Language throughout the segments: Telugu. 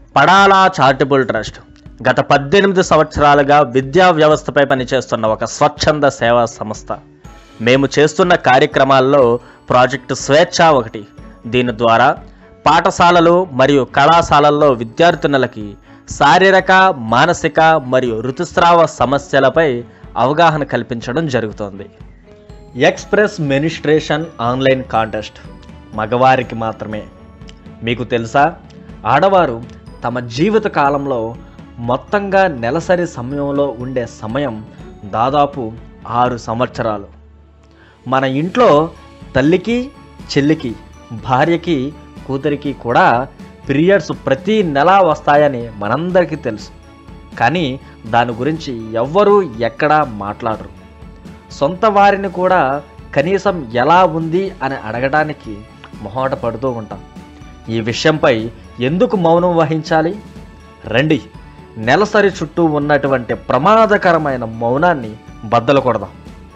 పడాలా చారిటబుల్ ట్రస్ట్ గత పద్దెనిమిది సంవత్సరాలుగా విద్యా వ్యవస్థపై పనిచేస్తున్న ఒక స్వచ్ఛంద సేవా సంస్థ మేము చేస్తున్న కార్యక్రమాల్లో ప్రాజెక్టు స్వేచ్ఛ ఒకటి దీని ద్వారా పాఠశాలలు మరియు కళాశాలల్లో విద్యార్థినులకి శారీరక మానసిక మరియు ఋతుస్రావ సమస్యలపై అవగాహన కల్పించడం జరుగుతోంది ఎక్స్ప్రెస్ మినిస్ట్రేషన్ ఆన్లైన్ కాంటెస్ట్ మగవారికి మాత్రమే మీకు తెలుసా ఆడవారు తమ జీవిత కాలంలో మొత్తంగా నెలసరి సమయంలో ఉండే సమయం దాదాపు ఆరు సంవత్సరాలు మన ఇంట్లో తల్లికి చెల్లికి భార్యకి కూతురికి కూడా పీరియడ్స్ ప్రతి నెల వస్తాయని మనందరికీ తెలుసు కానీ దాని గురించి ఎవ్వరూ ఎక్కడా మాట్లాడరు సొంత వారిని కూడా కనీసం ఎలా ఉంది అని అడగడానికి మొహమాట పడుతూ ఉంటాం ఈ విషయంపై ఎందుకు మౌనం వహించాలి రండి నెలసరి చుట్టూ ఉన్నటువంటి ప్రమాదకరమైన మౌనాన్ని బద్దలు కొడదాం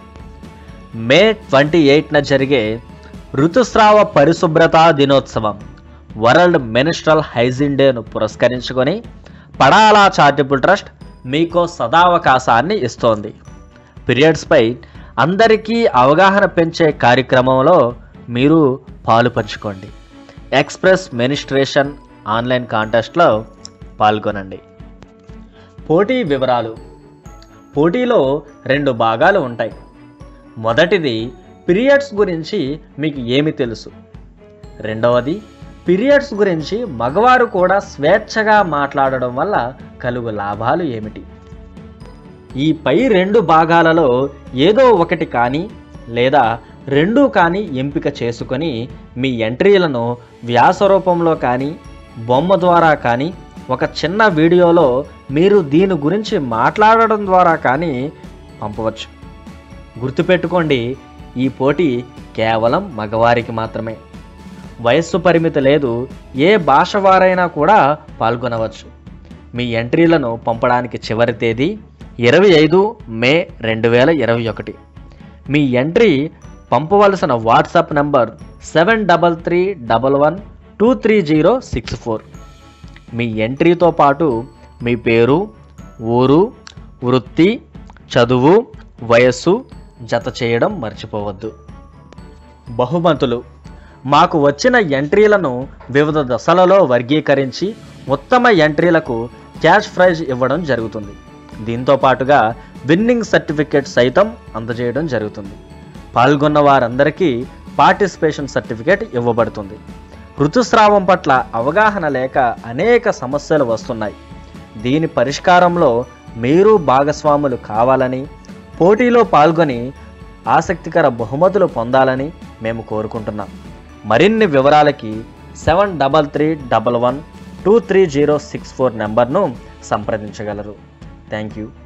మే ట్వంటీ ఎయిట్న జరిగే ఋతుస్రావ పరిశుభ్రతా దినోత్సవం వరల్డ్ మెనిస్ట్రల్ హైజీన్ డేను పురస్కరించుకొని పడాలా చారిటబుల్ ట్రస్ట్ మీకో సదావకాశాన్ని ఇస్తోంది పీరియడ్స్పై అందరికీ అవగాహన పెంచే కార్యక్రమంలో మీరు పాలు పంచుకోండి ఎక్స్ప్రెస్ మినిస్ట్రేషన్ ఆన్లైన్ కాంటెస్ట్లో పాల్గొనండి పోటీ వివరాలు పోటీలో రెండు భాగాలు ఉంటాయి మొదటిది పీరియడ్స్ గురించి మీకు ఏమి తెలుసు రెండవది పీరియడ్స్ గురించి మగవారు కూడా స్వేచ్ఛగా మాట్లాడడం వల్ల కలుగు లాభాలు ఏమిటి ఈ పై రెండు భాగాలలో ఏదో ఒకటి కానీ లేదా రెండు కానీ ఎంపిక చేసుకొని మీ ఎంట్రీలను వ్యాస రూపంలో కానీ బొమ్మ ద్వారా కానీ ఒక చిన్న వీడియోలో మీరు దీని గురించి మాట్లాడడం ద్వారా కానీ పంపవచ్చు గుర్తుపెట్టుకోండి ఈ పోటీ కేవలం మగవారికి మాత్రమే వయస్సు పరిమితి లేదు ఏ భాష వారైనా కూడా పాల్గొనవచ్చు మీ ఎంట్రీలను పంపడానికి చివరి తేదీ ఇరవై ఐదు మే రెండు వేల ఇరవై ఒకటి మీ ఎంట్రీ పంపవలసిన WhatsApp number seven double three double one two three zero six four మీ ఎంట్రీతో పాటు మీ పేరు ఊరు వృత్తి చదువు వయస్సు జత చేయడం మర్చిపోవద్దు బహుమతులు మాకు వచ్చిన ఎంట్రీలను వివిధ దశలలో వర్గీకరించి ఉత్తమ ఎంట్రీలకు క్యాష్ ప్రైజ్ ఇవ్వడం జరుగుతుంది దీంతో పాటుగా విన్నింగ్ సర్టిఫికేట్ సైతం అందజేయడం జరుగుతుంది పాల్గొన్న వారందరికీ పార్టిసిపేషన్ సర్టిఫికేట్ ఇవ్వబడుతుంది ఋతుస్రావం పట్ల అవగాహన లేక అనేక సమస్యలు వస్తున్నాయి దీని పరిష్కారంలో మీరు భాగస్వాములు కావాలని పోటీలో పాల్గొని ఆసక్తికర బహుమతులు పొందాలని మేము కోరుకుంటున్నాం మరిన్ని వివరాలకి seven double three double one two three zero six four నెంబర్ను సంప్రదించగలరు థ్యాంక్ యూ